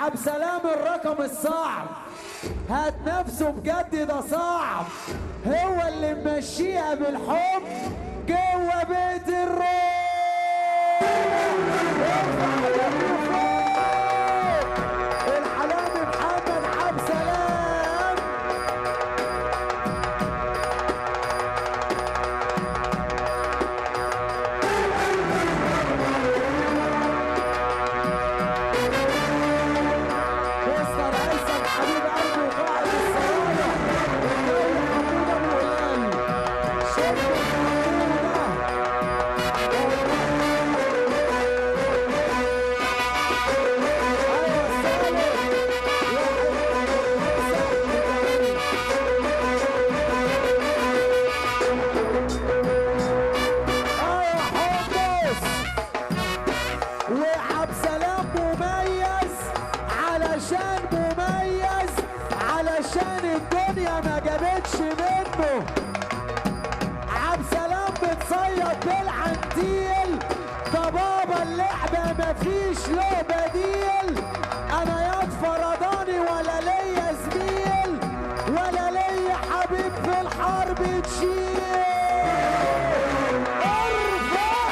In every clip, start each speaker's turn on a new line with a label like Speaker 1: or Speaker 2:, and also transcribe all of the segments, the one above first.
Speaker 1: عبد سلام الرقم الصعب هات نفسه بجد ده صعب هو اللي ممشيها بالحب جوه بيت الروح الحلال محمد عبد سلام مستر عيسى حبيب قلبي وقائد السرايا الجاي محمود ابو هلال شد الحمودة ايوه السلام ايوه حمص وعبد سلام مميز علشان مميز علشان الدنيا ما جابتش منه عبد سلام بتصيد بالعنتيل ده بابا اللعبة مفيش له بديل انا ياض فرداني ولا ليا زميل ولا ليا حبيب في الحرب تشيل ارفع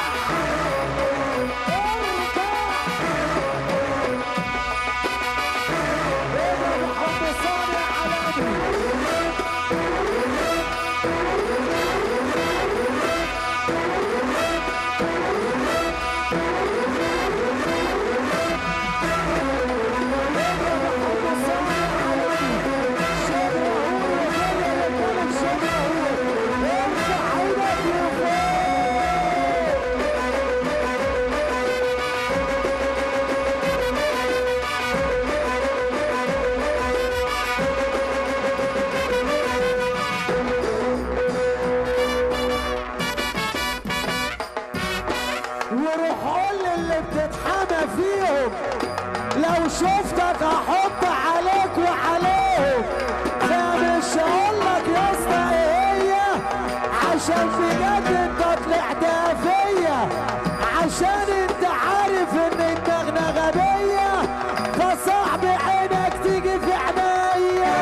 Speaker 1: وروح قول للي بتتحمى فيهم لو شفتك هحط عليك وعليهم فمش هقولك يا اسطى ايه هي عشان بجد انت طلعت فيا عشان انت عارف ان الدغنة غبية فصعب عينك تيجي في عينيا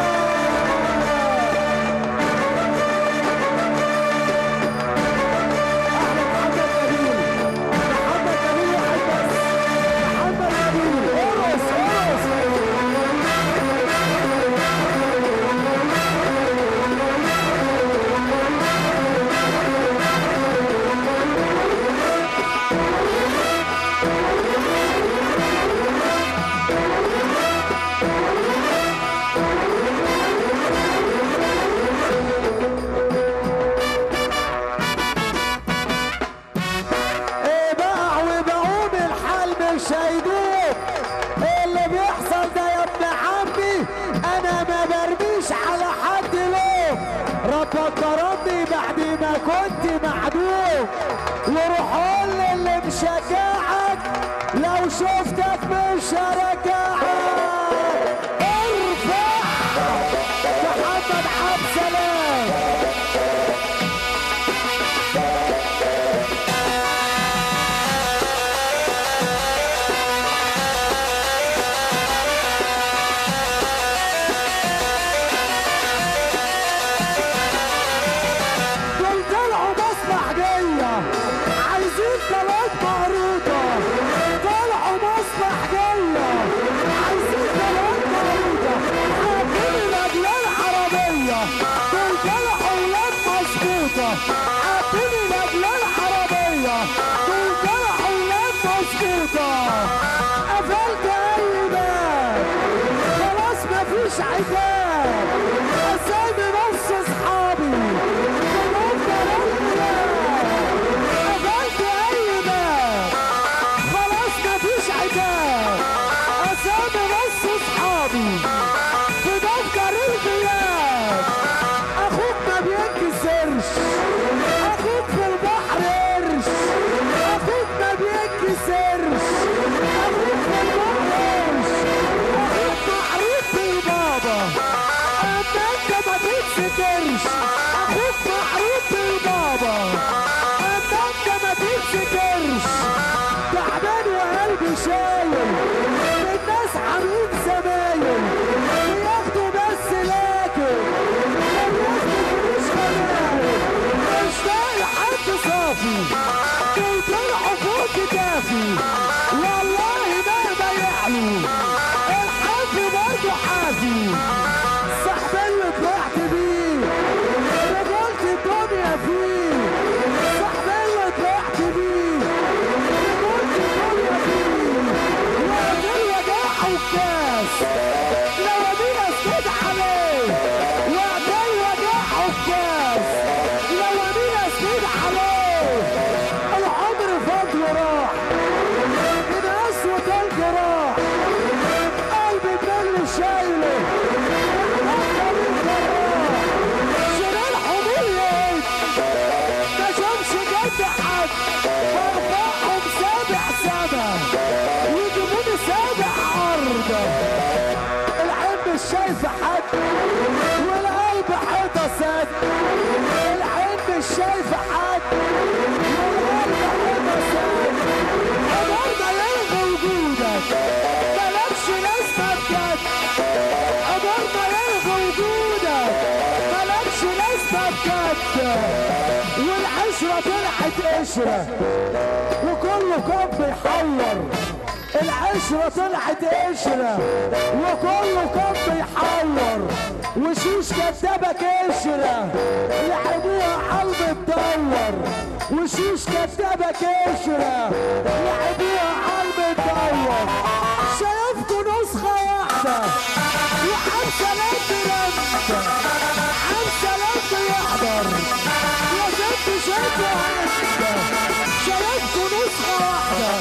Speaker 1: محمد نبيل محمد نبيل واحد بس محمد نبيل ارقص ارقص ايه بقى وبقوم الحال مش هيدوم اللي بيحصل ده يا ابن عمي انا ما برميش على حد لوم ربك كرمني بعد ما كنت معدوم وروح قول للي مشجعك لو شفتك مش هرجعك ارفع محمد عبد سلام دول طلعوا مصلح جاية عايزين طلعات مهروطة طلعوا مصلح جاية عايزين طلعات مهروطة حاطين الأجيال عربية دول طلعوا ولاد مظبوطة حاطين الأجيال عربية دول طلعوا ولاد مظبوطة قفلت أي باب خلاص مفيش عتاب اسامي نص اصحابي كلهم ضربت قفلت اي باب خلاص مفيش عتاب اسامي نص اصحابي في دفتر الغياب اخوك ما بينكسرش اخوك في البحر قرش اخوك ما بينكسرش اخوك في البحر قرش اخوك معروف بالبابا اما انت ما تتسكرش اخوك معروف بالبابا اما انت ما تتسكرش تعبان وقلبي شايل الناس عاملين عكاز لو ادينا اسكت عليه وقتي وجع عكاز لو ادينا اسكت عليه العمر فضل راح من اسود الجراح قلبي بمل شايله اكتر الجراح شمال حمولي ما شافش جد حد فرفعهم سابع سما يجيبوني سابع ارض العين مش شايفه حد والقلب حيطه سد العين مش شايفه حد والقلب حيطه سد النهارده يلغي وجودك مالكش لازمه بجد النهارده يلغي وجودك مالكش لازمه بجد والعشرة طلعت قشرة وكله كان بيحور العشرة طلعت قشرة وكله كان بيحور وشوش كدابة قشرة لعبوها قلب مدور وشوش كدابة قشرة لعبوها قلب مدور شايفكوا نسخة واحدة وحمسة لف لمسة حمسة لف يحضر يا ست شايفوا عشقة شايفكوا نسخة واحدة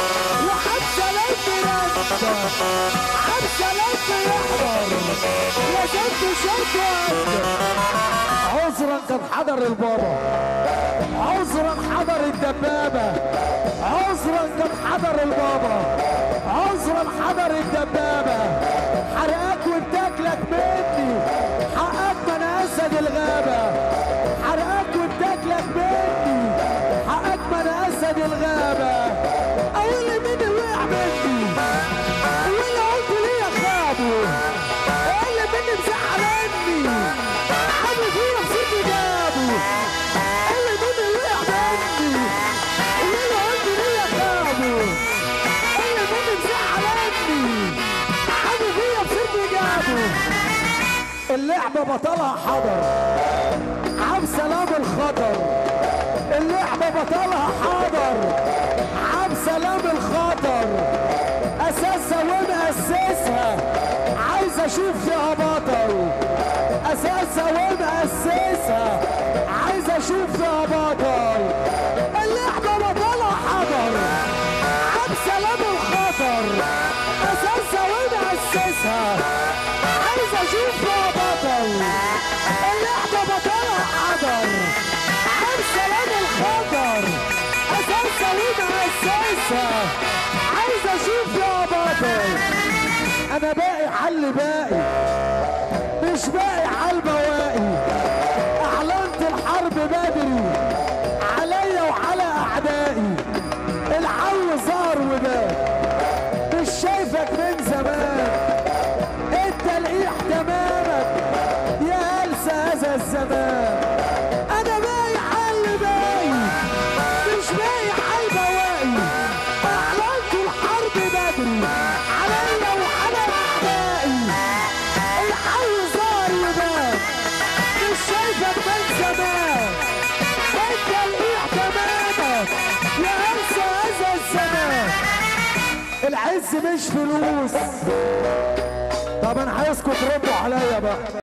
Speaker 1: وحمسة لف لمسة حمسة لف يحضر يا ست شايفوا عشقة عذرا كان حضر البابا عذرا حضر الدبابة عذرا كان حضر البابا عذرا حضر الدبابة حرقاك وبتاكلك مني حقك من اسد الغابة حرقاك وبتاكلك مني حقك من اسد الغابة اقول لي مين وقع مني واللي قلت ليه يا خابو اللي مني مزعلني حابب فيا بصوتي جابه اللي مني وقع مني واللي قلت ليه يا خابو اللي مني مزعلني حابب فيا بصوتي جابه اللعبة بطلها حضر عم سلام الخطر اللعبة بطلها حاضر عم سلام الخطر أساسها ومأسسها عايز أشوف فيها بطل أساسها ومأسسها عايز أشوف فيها بطل اللعبة بطلها حضر عم سلام الخطر أساسها ومأسسها عايز أشوف فيها بطل اللعبة بطلها حضر عم سلام الخطر أساسها ومأسسها عايز أشوف فيها بطل أنا باقي حل باقي مش باقي على البواقي اعلنت الحرب بدري عليا وعلى اعدائي العو ظهر وبان مش شايفك من زمان التلقيح تمامك يا هلس هذا الزمان انا باقي حل باقي مش باقي على البواقي اعلنت الحرب بدري عليا وعلى اعدائي الحي ظهر وبان مش شايفك من زمان انت القيع تمامك يا انسى هذا الزمان العز مش فلوس طب انا عايزكم تردوا عليا بقى